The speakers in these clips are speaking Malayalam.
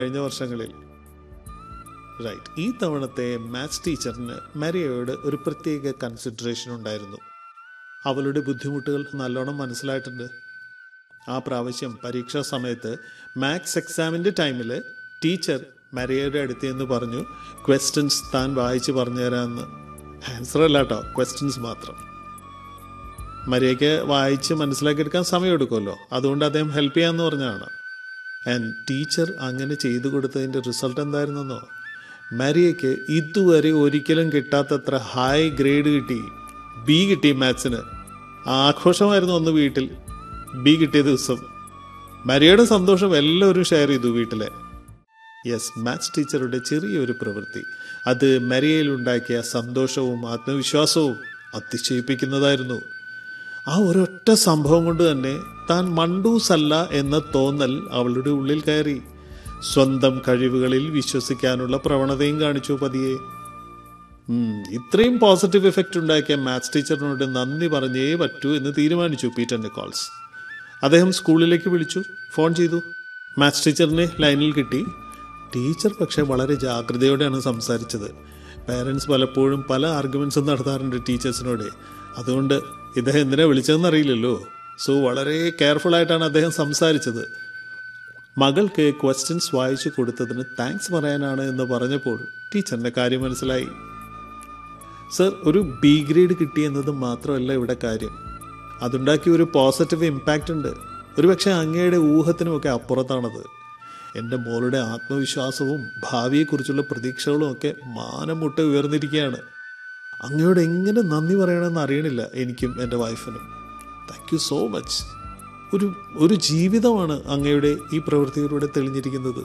കഴിഞ്ഞ വർഷങ്ങളിൽ റൈറ്റ് ഈ തവണത്തെ മാത്സ് ടീച്ചറിന് മരിയയോട് ഒരു പ്രത്യേക കൺസിഡറേഷൻ ഉണ്ടായിരുന്നു അവളുടെ ബുദ്ധിമുട്ടുകൾ നല്ലോണം മനസ്സിലായിട്ടുണ്ട് ആ പ്രാവശ്യം പരീക്ഷാ സമയത്ത് മാത്സ് എക്സാമിൻ്റെ ടൈമിൽ ടീച്ചർ മരിയയുടെ അടുത്ത് എന്ന് പറഞ്ഞു ക്വസ്റ്റ്യൻസ് താൻ വായിച്ച് പറഞ്ഞു തരാമെന്ന് ആൻസർ അല്ല കേട്ടോ ക്വസ്റ്റ്യൻസ് മാത്രം മരിയയ്ക്ക് വായിച്ച് മനസ്സിലാക്കിയെടുക്കാൻ സമയമെടുക്കുമല്ലോ അതുകൊണ്ട് അദ്ദേഹം ഹെൽപ്പ് ചെയ്യാമെന്ന് പറഞ്ഞതാണ് ആൻഡ് ടീച്ചർ അങ്ങനെ ചെയ്തു കൊടുത്തതിൻ്റെ റിസൾട്ട് എന്തായിരുന്നെന്നോ മരിയയ്ക്ക് ഇതുവരെ ഒരിക്കലും കിട്ടാത്തത്ര ഹൈ ഗ്രേഡ് കിട്ടി ബി കിട്ടി മാത്സിന് ആഘോഷമായിരുന്നു അന്ന് വീട്ടിൽ ബി കിട്ടിയ ദിവസം മരിയയുടെ സന്തോഷം എല്ലാവരും ഷെയർ ചെയ്തു വീട്ടിലെ യെസ് മാത്സ് ടീച്ചറുടെ ചെറിയൊരു പ്രവൃത്തി അത് മരിയയിൽ ഉണ്ടാക്കിയ സന്തോഷവും ആത്മവിശ്വാസവും അതിശയിപ്പിക്കുന്നതായിരുന്നു ആ ഒരൊറ്റ സംഭവം കൊണ്ട് തന്നെ താൻ മണ്ടൂസ് അല്ല എന്ന തോന്നൽ അവളുടെ ഉള്ളിൽ കയറി സ്വന്തം കഴിവുകളിൽ വിശ്വസിക്കാനുള്ള പ്രവണതയും കാണിച്ചു പതിയെ ഉം, ഇത്രയും പോസിറ്റീവ് എഫക്റ്റ് ഉണ്ടാക്കിയ മാത്സ് ടീച്ചറിനോട് നന്ദി പറഞ്ഞേ പറ്റൂ എന്ന് തീരുമാനിച്ചു പീറ്റർ നിക്കോൾസ് അദ്ദേഹം സ്കൂളിലേക്ക് വിളിച്ചു ഫോൺ ചെയ്തു മാത്സ് ടീച്ചറിനെ ലൈനിൽ കിട്ടി ടീച്ചർ പക്ഷെ വളരെ ജാഗ്രതയോടെയാണ് സംസാരിച്ചത് പേരൻസ് പലപ്പോഴും പല ആർഗ്യുമെന്റ്സും നടത്താറുണ്ട് ടീച്ചേഴ്സിനോട് അതുകൊണ്ട് ഇദ്ദേഹം എന്തിനാ വിളിച്ചതെന്ന് അറിയില്ലല്ലോ സോ വളരെ കെയർഫുൾ ആയിട്ടാണ് അദ്ദേഹം സംസാരിച്ചത് മകൾക്ക് ക്വസ്റ്റ്യൻസ് വായിച്ചു കൊടുത്തതിന് താങ്ക്സ് പറയാനാണ് എന്ന് പറഞ്ഞപ്പോൾ ടീച്ചറിന്റെ കാര്യം മനസ്സിലായി സർ ഒരു ബി ഗ്രേഡ് കിട്ടിയെന്നത് മാത്രമല്ല ഇവിടെ കാര്യം അതുണ്ടാക്കിയ ഒരു പോസിറ്റീവ് ഇമ്പാക്റ്റ് ഉണ്ട് ഒരുപക്ഷെ അങ്ങയുടെ ഊഹത്തിനുമൊക്കെ അപ്പുറത്താണത് എൻ്റെ മോളുടെ ആത്മവിശ്വാസവും ഭാവിയെക്കുറിച്ചുള്ള പ്രതീക്ഷകളും ഒക്കെ മാനം മുട്ട ഉയർന്നിരിക്കുകയാണ് അങ്ങയോട് എങ്ങനെ നന്ദി പറയണമെന്ന് അറിയണില്ല എനിക്കും എൻ്റെ വൈഫിനും താങ്ക് യു സോ മച്ച് ഒരു ഒരു ജീവിതമാണ് അങ്ങയുടെ ഈ പ്രവൃത്തിയിലൂടെ തെളിഞ്ഞിരിക്കുന്നത്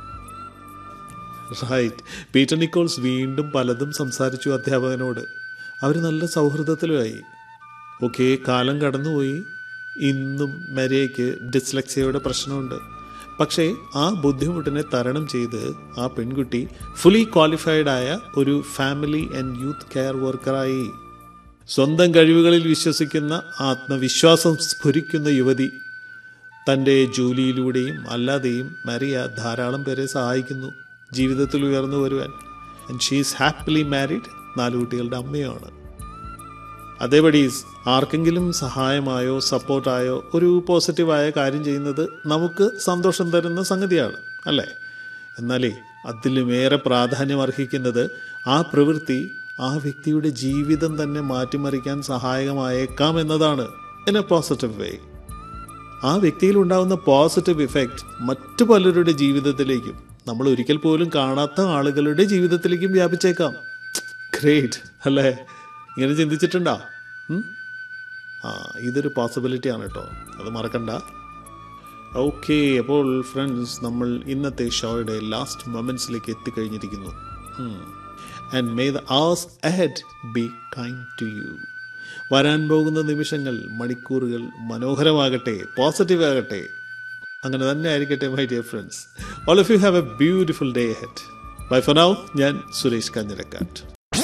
റൈറ്റ് പീറ്റർ നിക്കോൾസ് വീണ്ടും പലതും സംസാരിച്ചു അധ്യാപകനോട് അവർ നല്ല സൗഹൃദത്തിലുമായി ഓക്കെ കാലം കടന്നുപോയി ഇന്നും മരിയയ്ക്ക് ഡിസ്ലക്സിയയുടെ പ്രശ്നമുണ്ട് പക്ഷേ ആ ബുദ്ധിമുട്ടിനെ തരണം ചെയ്ത് ആ പെൺകുട്ടി ഫുള്ളി ക്വാളിഫൈഡ് ആയ ഒരു ഫാമിലി ആൻഡ് യൂത്ത് കെയർ വർക്കറായി സ്വന്തം കഴിവുകളിൽ വിശ്വസിക്കുന്ന ആത്മവിശ്വാസം സ്ഫുരിക്കുന്ന യുവതി തൻ്റെ ജോലിയിലൂടെയും അല്ലാതെയും മരിയ ധാരാളം പേരെ സഹായിക്കുന്നു ജീവിതത്തിൽ ഉയർന്നു വരുവാൻ ആൻഡ് ഷീസ് ഹാപ്പിലി മാരീഡ് നാല് കുട്ടികളുടെ അമ്മയാണ് അതേപടി ആർക്കെങ്കിലും സഹായമായോ സപ്പോർട്ടായോ ഒരു പോസിറ്റീവായ കാര്യം ചെയ്യുന്നത് നമുക്ക് സന്തോഷം തരുന്ന സംഗതിയാണ് അല്ലേ എന്നാലേ അതിലുമേറെ പ്രാധാന്യം അർഹിക്കുന്നത് ആ പ്രവൃത്തി ആ വ്യക്തിയുടെ ജീവിതം തന്നെ മാറ്റിമറിക്കാൻ സഹായകമായേക്കാം എന്നതാണ് ഇൻ എ പോസിറ്റീവ് വേ ആ വ്യക്തിയിൽ ഉണ്ടാകുന്ന പോസിറ്റീവ് ഇഫക്റ്റ് മറ്റു പലരുടെ ജീവിതത്തിലേക്കും നമ്മൾ ഒരിക്കൽ പോലും കാണാത്ത ആളുകളുടെ ജീവിതത്തിലേക്കും വ്യാപിച്ചേക്കാം ഗ്രേറ്റ് അല്ലേ ഇങ്ങനെ ചിന്തിച്ചിട്ടുണ്ടോ ഉം? ആ ഇതൊരു പോസിബിലിറ്റി ആണ് കേട്ടോ അത് മറക്കണ്ട ഓക്കെ അപ്പോൾ ഫ്രണ്ട്സ് നമ്മൾ ഇന്നത്തെ ഷോയുടെ ലാസ്റ്റ് മൊമെന്റ്സിലേക്ക് എത്തിക്കഴിഞ്ഞിരിക്കുന്നു and may the days ahead be kind to you വരാൻ പോകുന്ന നിമിഷങ്ങൾ മണിക്കൂറുകൾ മനോഹരമാകട്ടെ പോസിറ്റീവ് ആകട്ടെ അങ്ങനെ തന്നെ ആയിരിക്കട്ടെ my dear friends all of you have a beautiful day ahead bye for now ഞാൻ Suresh Kanjirakkattu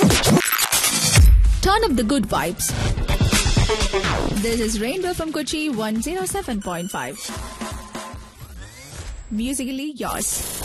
Turn up the good vibes. This is Rainbow from Kochi 107.5. Musically yours.